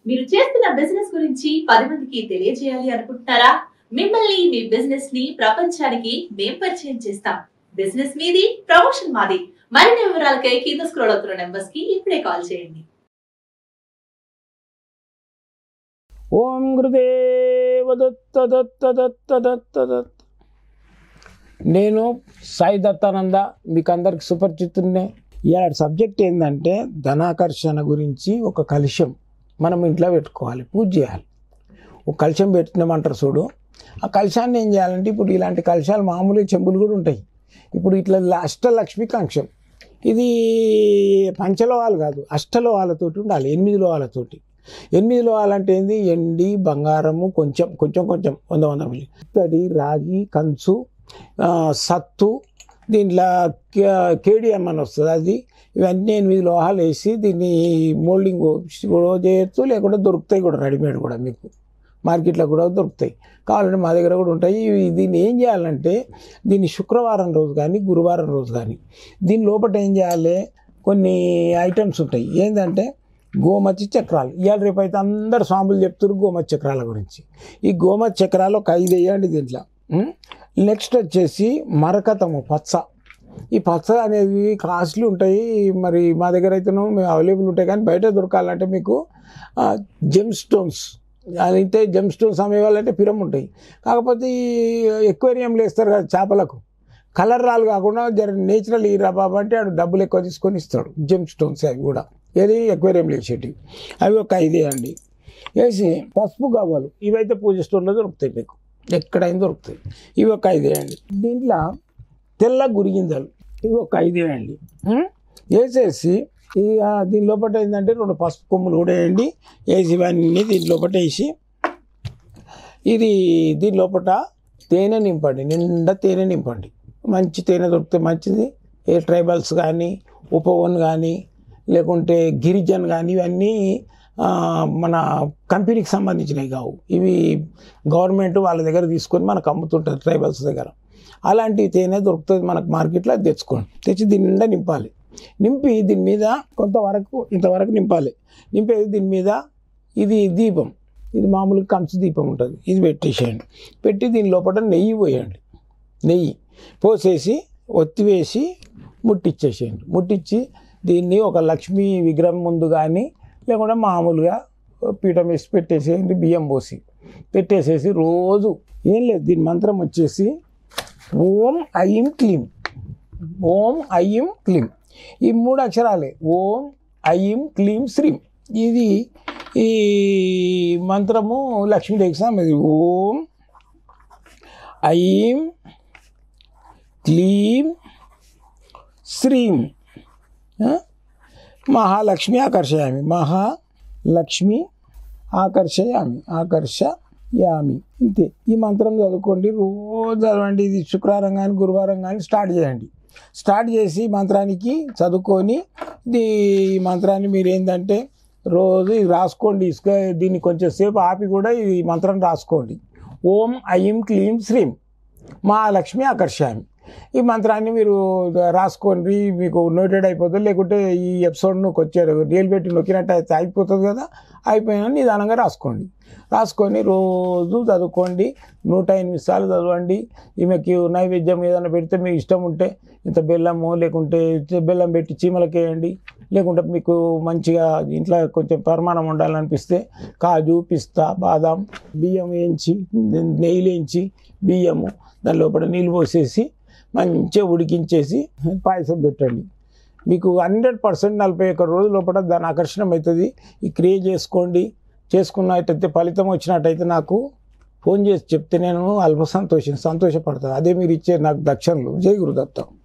మీరు చేస్తున్న బిజినెస్ గురించి పది మందికి తెలియజేయాలి అనుకుంటున్నారా మిమ్మల్ని మీ బిజినెస్ ని ప్రపంచానికి మేం పరిచయం చేస్తాం బిజినెస్ మీది ప్రమోషన్ మాది మరిన్ని వివరాలకై కింద స్క్రోల్ అవుతున్న నెంబర్స్ కి ఇప్పుడే కాల్ చేయండి ఓం గురుదేవ దత్త దత్త దత్త దత్త దత్త నేను సాయి దత్తానంద మీకు అందరికి సుపరిచితున్నే ఇలాంటి సబ్జెక్ట్ ఏంటంటే ధనాకర్షణ గురించి ఒక కలుషం మనం ఇంట్లో పెట్టుకోవాలి పూజ చేయాలి ఒక కలుషం పెట్టినామంటారు చూడు ఆ కలుషాన్ని ఏం చేయాలంటే ఇప్పుడు ఇలాంటి కలుషాలు మామూలుగా చెంబులు కూడా ఉంటాయి ఇప్పుడు ఇట్లా అష్టలక్ష్మి కంక్షం ఇది పంచలోహాలు కాదు అష్టలోహాలతోటి ఉండాలి ఎనిమిది లోహాలతోటి ఎనిమిది లోహాలంటే ఏంది ఎండి బంగారము కొంచెం కొంచెం కొంచెం వంద వంద మిల్లి ఇత్తడి రాగి కంచు ఆ, సత్తు దీంట్లో కే- కేడిఎం అని వస్తుంది అది ఇవన్నీ ఎనిమిది లోహాలు వేసి దీన్ని మోల్డింగ్ కూడా చేయొచ్చు లేకుంటే దొరుకుతాయి కూడా రెడీమేడ్ కూడా మీకు మార్కెట్లో కూడా దొరుకుతాయి కావాలంటే మా దగ్గర కూడా ఉంటాయి ఇవి దీన్ని ఏం చేయాలంటే దీన్ని శుక్రవారం రోజు కానీ గురువారం రోజు కానీ దీని లోపల ఏం చేయాలి కొన్ని ఐటమ్స్ ఉంటాయి ఏంటంటే గోమతి చక్రాలు ఇవాళ రేపు అయితే అందరు స్వాములు చెప్తారు గోమతి చక్రాల గురించి ఈ గోమతి చక్రాలు ఒక ఐదు వేయండి దీంట్లో నెక్స్ట్ వచ్చేసి మరకతము పచ్చ ఈ పచ్చ అనేవి కాస్ట్లీ ఉంటాయి మరి మా దగ్గర అయితేనో మేము అవైలబుల్ ఉంటాయి కానీ బయట దొరకాలంటే మీకు జెమ్ స్టోన్స్ అయితే జెమ్ స్టోన్స్ అమ్మేవాళ్ళంటే పిరం ఉంటాయి కాకపోతే ఈ ఎక్వేరియంలో వేస్తారు కదా చేపలకు కలర్ రాలు కాకుండా జర నేచురల్ ఈ బాబా అంటే ఆడు డబ్బులు ఎక్కువ తీసుకొని ఇస్తాడు జెమ్ స్టోన్స్ అవి కూడా ఏది ఎక్వేరియంలో వేసేటివి అవి ఒక ఐదే అండి వేసి పసుపు గవ్వలు ఇవైతే పూజ స్టోర్లో దొరుకుతాయి మీకు ఎక్కడైనా దొరుకుతాయి ఇవి ఒక ఐదే అండి దీంట్లో తెల్ల గురిగింజలు ఇవి ఒక ఐదే అండి ఉం? వేసేసి ఇక దీని లోపల ఏంటంటే రెండు పసుపు కొమ్ములు కూడా వేయండి వేసి ఇవన్నీ దీని లోపల వేసి ఇది దీని లోపల తేనె నింపండి నిండా తేనె నింపండి మంచి తేనె దొరికితే మంచిది ఏ ట్రైబల్స్ కానీ ఉపవన్ కానీ లేకుంటే గిరిజన్ కానీ ఇవన్నీ ఆ, మన కంపెనీకి సంబంధించినవి కావు ఇవి గవర్నమెంట్ వాళ్ళ దగ్గర తీసుకొని మనకు అమ్ముతుంటుంది ట్రైబల్స్ దగ్గర అలాంటి తేనె దొరుకుతుంది మనకు మార్కెట్లో అది తెచ్చుకోండి తెచ్చి దీని నిండా నింపాలి నింపి దీని మీద కొంతవరకు ఇంతవరకు నింపాలి నింపేది దీని మీద ఇది దీపం ఇది మామూలుగా కంచు దీపం ఉంటుంది ఇది పెట్టేసేయండి పెట్టి దీని లోపల నెయ్యి పోయండి నెయ్యి పోసేసి ఒత్తివేసి ముట్టిచ్చేసేయండి ముట్టించి దీన్ని ఒక లక్ష్మీ విగ్రహం ముందు కానీ లేకుంటే మామూలుగా పీఠం వేసి పెట్టేసేయండి బియ్యం పోసి పెట్టేసేసి రోజు ఏం లేదు దీని మంత్రం వచ్చేసి ఓం ఐం క్లీం ఓం ఐం క్లీం ఈ మూడు అక్షరాలే ఓం ఐం క్లీం శ్రీం ఇది ఈ మంత్రము లక్ష్మీదేవికి సంబంధించి ఓం ఐం క్లీం శ్రీం ఆ? మహాలక్ష్మి ఆకర్షయామి మహాలక్ష్మి ఆకర్షయామి ఆకర్షయామి ఇంతే ఈ మంత్రం చదువుకోండి రోజు చదవండి ఇది శుక్రవారం కానీ గురువారం కానీ స్టార్ట్ చేయండి స్టార్ట్ చేసి ఈ మంత్రానికి చదువుకొని ఇది ఈ మంత్రాన్ని మీరు ఏంటంటే రోజు ఇది రాసుకోండి ఇసుక దీన్ని కొంచెం సేపు ఆపి కూడా ఈ మంత్రం రాసుకోండి ఓం ఐం క్లీం శ్రీం మహాలక్ష్మి ఆకర్షామి ఈ మంత్రాన్ని మీరు రాసుకోండి మీకు నోటెడ్ అయిపోతుంది లేకుంటే ఈ ఎపిసోడ్ను కొంచెం రియల్ పెట్టి నొక్కినట్టు అయితే అయిపోతుంది కదా అయిపోయినా నిదానంగా రాసుకోండి రాసుకొని రోజు చదువుకోండి నూట ఎనిమిది సార్లు చదవండి ఈమెకి నైవేద్యం ఏదైనా పెడితే మీకు ఇష్టం ఉంటే ఇంత బెల్లము లేకుంటే బెల్లం పెట్టి చీమలకి వేయండి లేకుంటే మీకు మంచిగా ఇంట్లో కొంచెం పరిమాణం ఉండాలనిపిస్తే కాజు పిస్తా బాదాం బియ్యం వేయించి నెయ్యి వేయించి బియ్యము దాని లోపల నీళ్ళు పోసేసి మంచిగా ఉడికించేసి పాయసం పెట్టండి మీకు హండ్రెడ్ పర్సెంట్ నలభై ఒక్క రోజుల లోపల దాని ఆకర్షణ అవుతుంది ఈ క్రియేట్ చేసుకోండి చేసుకున్నట్టయితే ఫలితం వచ్చినట్టయితే నాకు ఫోన్ చేసి చెప్తే నేను అల్ప సంతోషం సంతోషపడతాను అదే మీరు ఇచ్చే నాకు దక్షిణలు జై గురుదత్తం